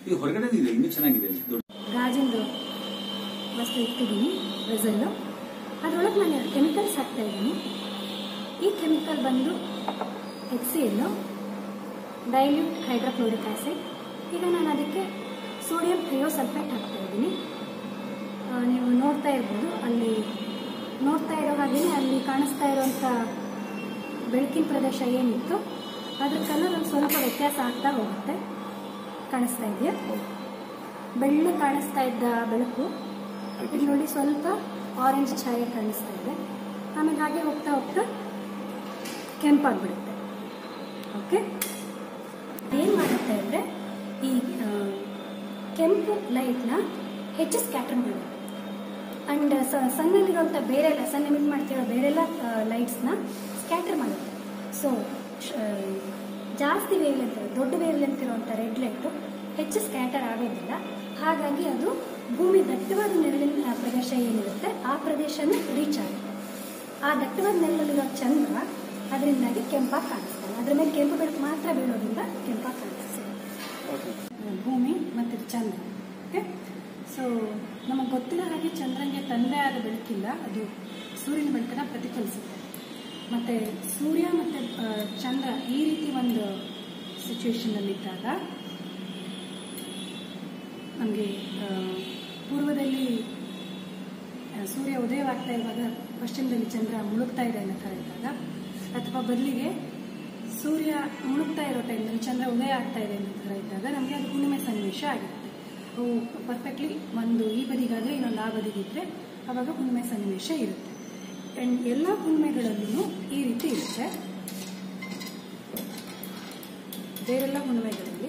ಇದು ಹೊರಗಡೆ ಇದೆ ಇನ್ನೂ ಚೆನ್ನಾಗಿದೆ ದೊಡ್ಡ ಗಾಜಿಂದು ವಸ್ತು ಇಟ್ಟಿದ್ದೀನಿ ವೆಸಲ್ಲು ಅದರೊಳಗೆ ನಾನು ಎರಡು ಕೆಮಿಕಲ್ಸ್ ಹಾಕ್ತಾ ಇದ್ದೀನಿ ಈ ಕೆಮಿಕಲ್ ಬಂದು H C L dilute hydrochloric acid ಈಗ ನಾನು ಅದಕ್ಕೆ ಸೋಡಿಯಂ ಥಿಯೋಸಲ್ಫೇಟ್ ಹಾಕ್ತಾ ಇದ್ದೀನಿ ಆ, ನೀವು ನೋಡ್ತಾ ಇರ್ಬೋದು ಅಲ್ಲಿ ನೋಡ್ತಾ ಇರೋ ಹಾಗೆಯೇ ಅಲ್ಲಿ ಕಾಣಿಸ್ತಾ ಇರೋಂಥ ಬೆಳಕಿನ ಪ್ರದೇಶ ಏನಿತ್ತು ಅದ್ರ ಕಲರ್ ಒಂದು ಸ್ವಲ್ಪ ವ್ಯತ್ಯಾಸ ಆಗ್ತಾ ಹೋಗುತ್ತೆ ಕಾಣಿಸ್ತಾ ಇದೆಯಾ ಬೆಳ್ಳು ಕಾಣಿಸ್ತಾ ಇದ್ದ ಬೆಳಕು ಇಲ್ಲಿ ನೋಡಿ ಸ್ವಲ್ಪ ಆರೆಂಜ್ ಛಾಯೆ ಕಾಣಿಸ್ತಾ ಇದೆ ಆಮೇಲೆ ಹಾಗೆ ಹೋಗ್ತಾ ಹೋಗ್ತಾ ಕೆಂಪಾಗ್ಬಿಡುತ್ತೆ ಓಕೆ ಏನು ಮಾಡುತ್ತೆ ಅಂದರೆ ಈ ಆ, ಕೆಂಪು ಲೈಟ್ನ ಹೆಚ್ಚು ಸ್ಕ್ಯಾಟರ್ ಮಾಡುತ್ತೆ ಅಂಡ್ ಸಣ್ಣಲ್ಲಿರುವಂಥ ಬೇರೆ ಸಣ್ಣ ಮಿಟ್ ಮಾಡ್ತಿರೋ ಬೇರೆಲ್ಲ ಲೈಟ್ಸ್ನ ಸ್ಕ್ಯಾಟರ್ ಮಾಡುತ್ತೆ ಸೊ ಜಾಸ್ತಿ ವೇವ್ ಲೆಂತ್ ದೊಡ್ಡ ವೇವ್ ಲೆಂತ್ ಇರುವಂಥ ರೆಡ್ ಲೈಟು ಹೆಚ್ಚು ಸ್ಕ್ಯಾಟರ್ ಆಗೋದಿಲ್ಲ ಹಾಗಾಗಿ ಅದು ಭೂಮಿ ದಟ್ಟವಾದ ನೆರಳಿನ ಪ್ರದೇಶ ಏನಿರುತ್ತೆ ಆ ಪ್ರದೇಶನ ರೀಚ್ ಆಗುತ್ತೆ ಆ ದಟ್ಟವಾದ ನೆರಳಲ್ಲಿರೋ ಚಂದ್ರ ಅದರಿಂದಾಗಿ ಕೆಂಪಾಗಿ ಕಾಣಿಸ್ತಾನೆ ಅದ್ರ ಮೇಲೆ ಕೆಂಪು ಬೆಳಕು ಮಾತ್ರ ಬೀಳೋದ್ರಿಂದ ಕೆಂಪಾಗಿ ಕಾಣಿಸ್ತದೆ ಭೂಮಿ ಮತ್ತು ಚಂದ್ರ ಓಕೆ ಸೊ ನಮಗೆ ಗೊತ್ತಿರೋ ಹಾಗೆ ಚಂದ್ರನಿಗೆ ತಂದೆ ಆದ ಬೆಳಕಿಲ್ಲ ಅದು ಸೂರ್ಯನ ಬೆಳಕನ್ನ ಪ್ರತಿಫಲಿಸುತ್ತೆ ಮತ್ತು ಸೂರ್ಯ ಮತ್ತು ಚಂದ್ರ ಈ ರೀತಿ ಒಂದು ಸಿಚುವೇಶನಲ್ಲಿದ್ದಾಗ ನಮಗೆ ಪೂರ್ವದಲ್ಲಿ ಆ, ಸೂರ್ಯ ಉದಯವಾಗ್ತಾ ಇರುವಾಗ ಪಶ್ಚಿಮದಲ್ಲಿ ಚಂದ್ರ ಮುಳುಗ್ತಾ ಇದೆ ಅನ್ನೋ ಥರ ಇದ್ದಾಗ ಅಥವಾ ಬದಲಿಗೆ ಸೂರ್ಯ ಮುಳುಗ್ತಾ ಇರೋ ಟೈಮ್ನಲ್ಲಿ ಚಂದ್ರ ಉದಯ ಆಗ್ತಾ ಇದೆ ಅನ್ನೋ ಥರ ಇದ್ದಾಗ ನಮಗೆ ಅದು ಹುಣ್ಣಿಮೆ ಸನ್ನಿವೇಶ ಆಗಿರುತ್ತೆ ಅವು ಪರ್ಫೆಕ್ಟ್ಲಿ ಒಂದು ಈ ಬದಿಗಾದರೆ ಇನ್ನೊಂದು ಆ ಬದಿಗಿದ್ರೆ ಅವಾಗ ಹುಣ್ಣಿಮೆ ಸನ್ನಿವೇಶ ಇರುತ್ತೆ ಆ್ಯಂಡ್ ಎಲ್ಲ ಹುಣ್ಣಿಮೆಗಳಲ್ಲೂ ಈ ರೀತಿ ಇರುತ್ತೆ ಬೇರೆಲ್ಲ ಹುಣ್ಣಿಮೆಗಳಲ್ಲಿ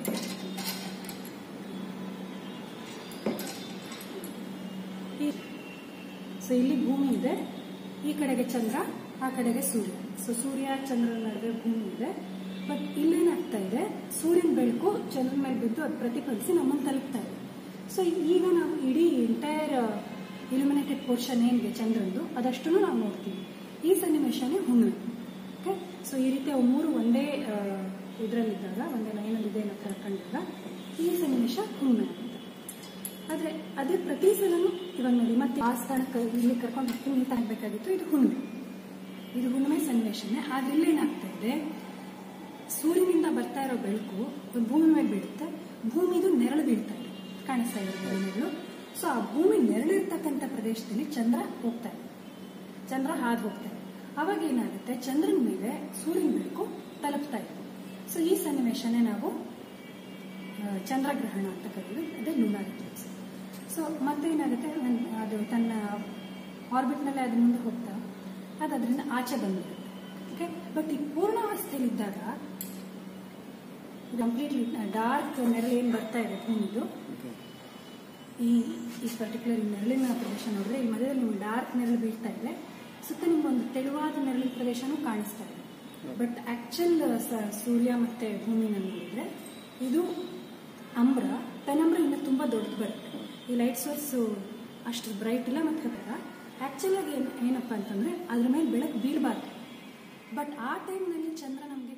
ಈ- ಸೊ ಇಲ್ಲಿ ಭೂಮಿ ಇದೆ ಈ ಕಡೆಗೆ ಚಂದ್ರ ಆ ಕಡೆಗೆ ಸೂರ್ಯ ಸೊ ಸೂರ್ಯ ಚಂದ್ರನ ನಡುವೆ ಭೂಮಿ ಇದೆ ಬಟ್ ಇಲ್ಲೇನಾಗ್ತಾ ಇದೆ ಸೂರ್ಯನ ಬೆಳಕು ಚಂದ್ರನ ಮೇಲೆ ಬಿದ್ದು ಅದು ಪ್ರತಿಫಲಿಸಿ ನಮ್ಮನ್ನು ತಲುಪ್ತಾ ಇದೆ ಸೊ ಈಗ ನಾವು ಇಡೀ ಎಂಟೈರ್ ಇಲ್ಯುಮಿನೇಟೆಡ್ ಪೋರ್ಷನ್ ಏನಿದೆ ಚಂದ್ರಂದು ಅದಷ್ಟನ್ನು ನಾವು ನೋಡ್ತೀವಿ ಈ ಸನ್ನಿವೇಶನೇ ಹುಣ್ಣಿಮೆ ಓಕೆ ಸೊ ಈ ರೀತಿ ಅವು ಮೂರು ಒಂದೇ ಇದರಲ್ಲಿದ್ದಾಗ ಒಂದೇ ಲೈನಲ್ಲಿದೆ ಅನ್ನೋ ಥರ ಕಂಡಾಗ ಈ ಸನ್ನಿವೇಶ ಹುಣ್ಣಿಮೆ ಆಗುತ್ತೆ ಆದ್ರೆ ಅದೇ ಪ್ರತಿ ಸಲನೂ ಇವಾಗ ನೋಡಿ ಮತ್ತೆ ಆ ಸ್ಥಳಕ್ಕೆ ಇಲ್ಲಿ ಕರ್ಕೊಂಡು ಹೋಗ್ತೀನಿ ಅಂತ ಆಗ್ಬೇಕಾಗಿತ್ತು ಇದು ಹುಣ್ಣಿಮೆ ಇದು ಹುಣ್ಣಿಮೆ ಸನ್ನಿವೇಶನೇ ಆದ್ರೆ ಇಲ್ಲೇನಾಗ್ತಾ ಇದೆ ಸೂರ್ಯನಿಂದ ಬರ್ತಾ ಇರೋ ಬೆಳಕು ಭೂಮಿ ಮೇಲೆ ಬೀಳುತ್ತೆ ಭೂಮಿದು ನೆರಳು ಬೀಳ್ತಾ ಇದೆ ಕಾಣಿಸ್ತಾ ಇದೆ ನೆರಳು ಸೊ ಆ ಭೂಮಿ ನೆರಳಿರ್ತಕ್ಕಂಥ ಪ್ರದೇಶದಲ್ಲಿ ಚಂದ್ರ ಹೋಗ್ತಾ ಇದೆ ಚಂದ್ರ ಹಾದು ಹೋಗ್ತಾ ಇದೆ ಅವಾಗ ಏನಾಗುತ್ತೆ ಚಂದ್ರನ ಮೇಲೆ ಸೂರ್ಯನ ಬೆಳಕು ತಲುಪ್ತಾ ಇದೆ ಸೊ ಈ ಸನ್ನಿವೇಶನೇ ನಾವು ಆ, ಚಂದ್ರಗ್ರಹಣ ಅಂತ ಕರೆಯೋದು ಅದೇ ಲೂನಾರ್ ಎಕ್ಲಿಪ್ಸ್ ಸೊ ಮತ್ತೆ ಏನಾಗುತ್ತೆ ನನ್- ಅದು ತನ್ನ ಆರ್ಬಿಟ್ನಲ್ಲೇ ಅದು ಮುಂದೆ ಹೋಗ್ತಾ ಅದು ಅದರಿಂದ ಆಚೆ ಬಂದ್ಬಿಡುತ್ತೆ ಓಕೆ ಬಟ್ ಈ ಪೂರ್ಣಾವಸ್ಥೆಯಲ್ಲಿದ್ದಾಗ ಕಂಪ್ಲೀಟ್ಲಿ ಡಾರ್ಕ್ ನೆರಳು ಏನು ಬರ್ತಾ ಇದೆ ಭೂಮಿದು ಈ ಈ ಪರ್ಟಿಕ್ಯುಲರ್ ಈ ನೆರಳಿನ ಪ್ರದೇಶ ನೋಡಿದ್ರೆ ಈ ಮಧ್ಯದಲ್ಲಿ ನಿಮ್ಗೆ ಡಾರ್ಕ್ ನೆರಳು ಬೀಳ್ತಾ ಇದೆ ಸುತ್ತ ನಿಮ್ಗೆ ಒಂದು ತೆಳುವಾದ ನೆರಳಿನ ಪ್ರದೇಶನೂ ಕಾಣಿಸ್ತಾ ಇದೆ ಬಟ್ ಆಕ್ಚುಲ್ ಸೂರ್ಯ ಮತ್ತೆ ಭೂಮಿನ ನೋಡಿದ್ರೆ ಇದು ಅಂಬ್ರ ಪೆನಂಬ್ರ ಇನ್ನು ತುಂಬಾ ದೊಡ್ಡದು ಬರುತ್ತೆ ಈ ಲೈಟ್ ಸೋರ್ಸ್ ಅಷ್ಟು ಬ್ರೈಟ್ ಇಲ್ಲ ಮತ್ತೆ ಆಕ್ಚುಲ್ ಆಗಿ ಏನ್- ಏನಪ್ಪಾ ಅಂತಂದ್ರೆ ಅದ್ರ ಮೇಲೆ ಬೆಳಕು ಬೀಳಬಾರ್ದು ಬಟ್ ಆ ಟೈಮ್ನಲ್ಲಿ ಚಂದ್ರ ನಮಗೆ